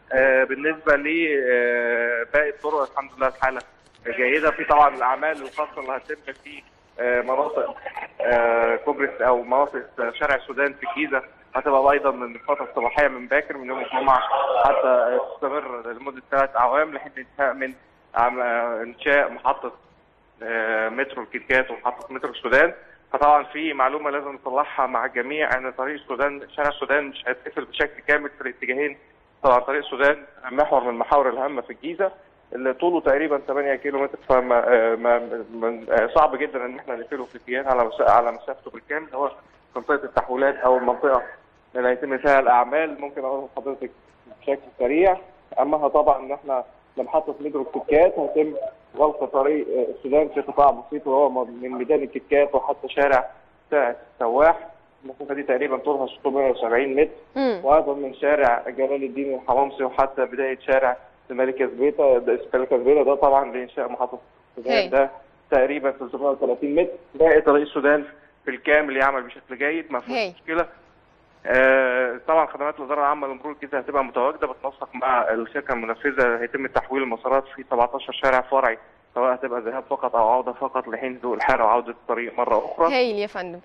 آه، بالنسبه لباقي الطرق الحمد لله الحاله جيده في طبعا الاعمال الخاصه اللي هتتم في آه، مناطق آه، كوبري او مناطق شارع السودان في الجيزه هتبقى ايضا من الفتره الصباحيه من باكر من يوم الجمعه حتى تستمر لمده ثلاث اعوام لحد انتهاء من عم- آه، انشاء محطه آه، مترو الكيكات ومحطه مترو السودان فطبعا في معلومه لازم نصلحها مع الجميع ان طريق السودان شارع السودان مش هيتقفل بشكل كامل في الاتجاهين طبعا طريق السودان محور من المحاور الهامه في الجيزه اللي طوله تقريبا 8 كيلو متر فما آه، ما من آه، صعب جدا ان احنا نقفله في اتجاه على مسا- على مسافته بالكامل هو منطقه التحويلات او المنطقه اللي هيتم فيها الاعمال ممكن اقول لحضرتك بشكل سريع اهمها طبعا ان احنا لمحطه مترو الكتكات هيتم غلق طريق آه، السودان في قطاع بسيط وهو من ميدان الكتكات وحتى شارع ساعة السواح المسافه دي تقريبا طولها 670 متر مم. وايضا من شارع جلال الدين الحمامسي وحتى بدايه شارع الملك زبيده ده الملك زبيده ده طبعا لانشاء محطه هي. السودان ده تقريبا 330 متر باقي طريق السودان بالكامل يعمل بشكل جيد ما هي. فيش مشكله آه، طبعا خدمات الاداره العامه لمرور الجيزه هتبقى متواجده بتنسق مع الشركه المنفذه هيتم تحويل المسارات في 17 شارع فرعي سواء هتبقى ذهاب فقط او عوده فقط لحين ذوق الحاره وعوده الطريق مره اخرى هايل يا فندم